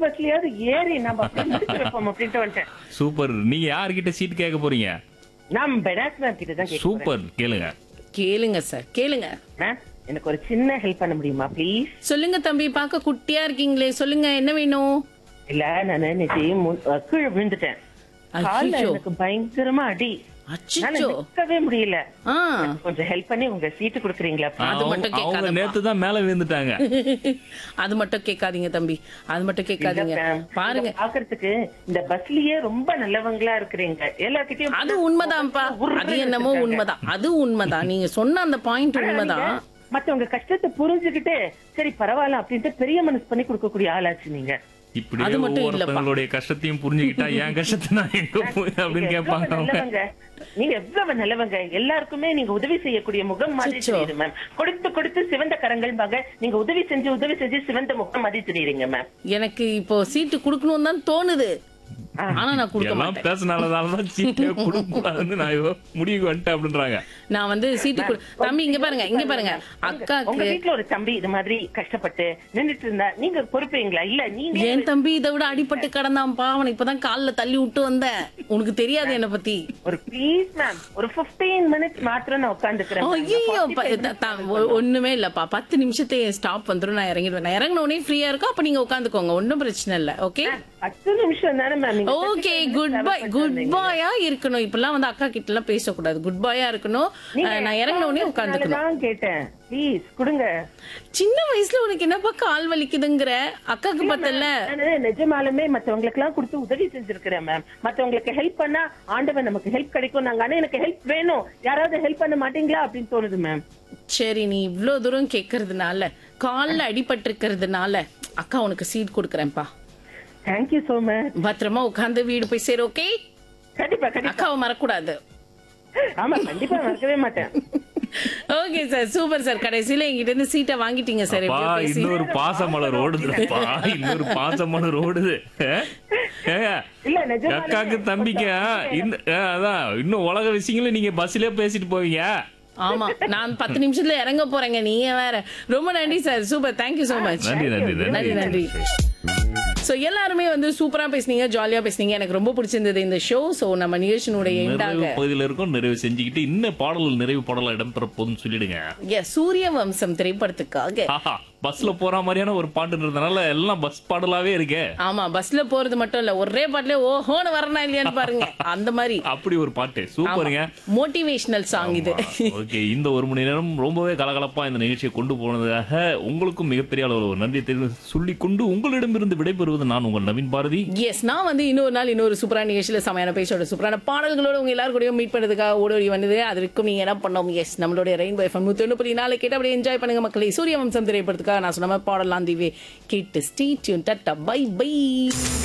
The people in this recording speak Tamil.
பஸ்லயாவது ஏறி நம்ம அப்படியே முடிச்சு வைப்போம் அப்படின்ட்டு வந்துட்டேன் சூப்பர் நீங்க யார்கிட்ட சீட் கேட்க போறீங்க நான் பெனாஸ் மேம் கிட்ட தான் கேட்க சூப்பர் கேளுங்க கேளுங்க சார் கேளுங்க மேம் எனக்கு ஒரு சின்ன ஹெல்ப் பண்ண முடியுமா ப்ளீஸ் சொல்லுங்க தம்பி பார்க்க குட்டியா இருக்கீங்களே சொல்லுங்க என்ன வேணும் இல்ல நான் நேற்று முன்- அஹ் கீழே விழுந்துட்டேன் கால்ல அச்சோ. எனக்கு பயங்கரமா அடி நான் அச்சோ நிக்கவே முடியல ஆ கொஞ்சம் ஹெல்ப் பண்ணி உங்க சீட்டு கொடுக்குறீங்களா அது அவங்க- மட்டும் அவங்க கேட்காதப்பா. நேத்து தான் மேல விழுந்துட்டாங்க அது மட்டும் கேட்காதீங்க தம்பி அது மட்டும் கேட்காதீங்க இல்ல, ma'am. பாருங்க இத பாக்குறதுக்கு இந்த பஸ்லயே ரொம்ப நல்லவங்களா இருக்கிறீங்க எல்லார்கிட்டயும் அது உண்மைதான்ப்பா அது என்னமோ உண்மைதான் அது உண்மைதான் நீங்க சொன்ன அந்த பாயிண்ட் உண்மைதான் மத்தவங்க கஷ்டத்தை புரிஞ்சுக்கிட்டு சரி பரவாயில்ல அப்படின்ட்டு பெரிய மனசு பண்ணி கொடுக்கக்கூடிய ஆளாச்சு நீங்க இப்படியே அது மட்டும் இல்லப்பா. ஒவ்வொருத்தவங்களுடைய கஷ்டத்தையும் புரிஞ்சுக்கிட்டா என் கஷ்டத்தை நான் எங்க போய் அப்படின்னு நீங்க கேட்பாங்க எவ்வளவு அவங்க நல்லவங்க நீங்க எவ்வளவு நல்லவங்க எல்லாருக்குமே நீங்க உதவி செய்யக்கூடிய முகம் மாதிரி அச்சச்சோ. தெரியுது மேம் கொடுத்து கொடுத்து சிவந்த கரங்கள் மக நீங்க உதவி செஞ்சு உதவி செஞ்சு சிவந்த முகம் மாதிரி தெரியுறீங்க மேம் எனக்கு இப்போ சீட்டு குடுக்கணும் தான் தோணுது ஆனா நான் கொடுக்க எல்லாம் மாட்டேன் பேசினாலதான் சீட்டே கொடுக்க கூடாதுன்னு நான் ஏதோ முடிவுக்கு வந்துட்டேன் அப்படின்றாங்க நான் வந்து சீட்டு குடு- தம்பி இங்க பாருங்க இங்க பாருங்க உங்க அக்காக்கு வீட்டுல ஒரு தம்பி இது மாதிரி கஷ்டப்பட்டு நின்னுட்டு இருந்தா நீங்க பொறுப்பீங்களா இல்ல நீங்க என் தம்பி இதை விட அடிபட்டு கிடந்தான்ப்பா அவனை இப்பதான் கால்ல தள்ளி விட்டு வந்தேன் உனக்கு தெரியாது என்ன பத்தி ஒரு ப்ளீஸ் மேம் ஒரு 15 மினிட்ஸ் மாத்திரம் நான் உட்காந்துக்கிறேன் ஐயோ ஒண்ணுமே இல்லப்பா பத்து நிமிஷத்தையே ஸ்டாப் வந்துரும் நான் இறங்கிடுவேன் நான் இறங்கின உடனே ஃப்ரீயா இருக்கும் அப்ப நீங்க உட்காந்துக்கோங்க ஒன்னும் பிரச்சனை இல்ல ஓகே பத்து நிமிஷம் தானே மேம் நீங்க ஓகே குட் பை குட் பாயா இருக்கணும் இப்பெல்லாம் வந்து அக்கா கிட்ட எல்லாம் பேசக்கூடாது குட் பாயா இருக்கணும் அஹ், நான் இறங்கின உடனே உட்காந்துக்கணும் தான் கேட்டேன் ப்ளீஸ் கொடுங்க சின்ன வயசுல உனக்கு என்னப்பா கால் வலிக்குதுங்கிற அக்காக்கு பத்தல நானு நிஜமாலுமே மத்தவங்களுக்கு எல்லாம் கொடுத்து உதவி செஞ்சிருக்கிறேன் மேம் மத்தவங்களுக்கு ஹெல்ப் பண்ணா ஆண்டவன் நமக்கு ஹெல்ப் கிடைக்கும் நாங்க ஆனா எனக்கு ஹெல்ப் வேணும் யாராவது ஹெல்ப் பண்ண மாட்டீங்களா அப்படின்னு தோணுது மேம் சரி நீ இவ்ளோ தூரம் கேக்குறதுனால கால்ல அடிபட்டு இருக்கிறதுனால அக்கா உனக்கு சீட் கொடுக்கறேன்ப்பா தேங்க்யூ சோ மச் பத்திரமா உட்கார்ந்து வீடு போய் சேரு ஓகே கண்டிப்பா கண்டிப்பா அக்காவை மறக்கூடாது ஆமா கண்டிப்பா மறக்கவே மாட்டேன் ஓகே சார் சூப்பர் சார் கடைசியில என்கிட்ட இருந்து சீட்டை வாங்கிட்டீங்க சார் அப்பா எப்படியோ பேசி இன்னொரு பாசமலர் ஓடுதுப்பா இன்னொரு பாசமலர் ஓடுது அஹ்? ஏங்க, இல்ல நிஜமாலுமே அக்காக்கு தம்பிக்கு இந்த அஹ், அதான் இன்னும் உலக விஷயங்களும் நீங்க பஸ்லயே பேசிட்டு போவீங்க ஆமா நான் பத்து நிமிஷத்துல இறங்க போறேங்க நீங்க வேற ரொம்ப நன்றி sir super thank you so much நன்றி நன்றி நன்றி நன்றி சோ எல்லாருமே வந்து சூப்பரா பேசுனீங்க ஜாலியா பேசுனீங்க எனக்கு ரொம்ப பிடிச்சிருந்தது இந்த ஷோ சோ நம்ம நிகழ்ச்சியினுடைய நிறைவு எண்டாக பகுதியில இருக்கும் நிறைவு செஞ்சுக்கிட்டு இன்னும் பாடல் நிறைவு பாடல இடம்பெற போகுதுன்னு சொல்லிடுங்க எஸ் சூரிய வம்சம் திரைப்படத்துக்காக ஆஹா பஸ்ல போற மாதிரியான ஒரு பாட்டுன்றதுனால எல்லாம் பஸ் பாடலாவே இருக்கே ஆமா பஸ்ல போறது மட்டும் இல்ல ஒரே பாட்டுல ஓஹோன்னு வரனா இல்லையான்னு பாருங்க அந்த மாதிரி அப்படி ஒரு பாட்டு சூப்பருங்க மோட்டிவேஷனல் சாங் இது ஓகே இந்த ஒரு மணி நேரம் ரொம்பவே கலகலப்பா இந்த நிகழ்ச்சியை கொண்டு போனதுக்காக உங்களுக்கும் மிகப்பெரிய அளவில் ஒரு நன்றி தெரிவி சொல்லி கொண்டு உங்களிடமிருந்து விடைபெறுவது நான் உங்கள் நவீன் பாரதி எஸ் நான் வந்து இன்னொரு நாள் இன்னொரு சூப்பரான நிகழ்ச்சியில செமையான பேச்சோட சூப்பரான பாடல்களோட உங்க எல்லாரும் கூடயும் மீட் பண்ணதுக்காக ஓடி வந்தது அதற்கும் நீங்க என்ன பண்ணோம் எஸ் நம்மளுடைய ரெயின்போ எஃப்எம் நூத்தி ஒன்று புள்ளி நாலு கேட்டு அப்படியே என்ஜாய் பண்ணுங்க மக்களே சூரிய வம்சம் திரைப்படத்துக்காக நான் சொன்ன மாதிரி பாடலாம் தீவே கேட்டு stay tune tata bye by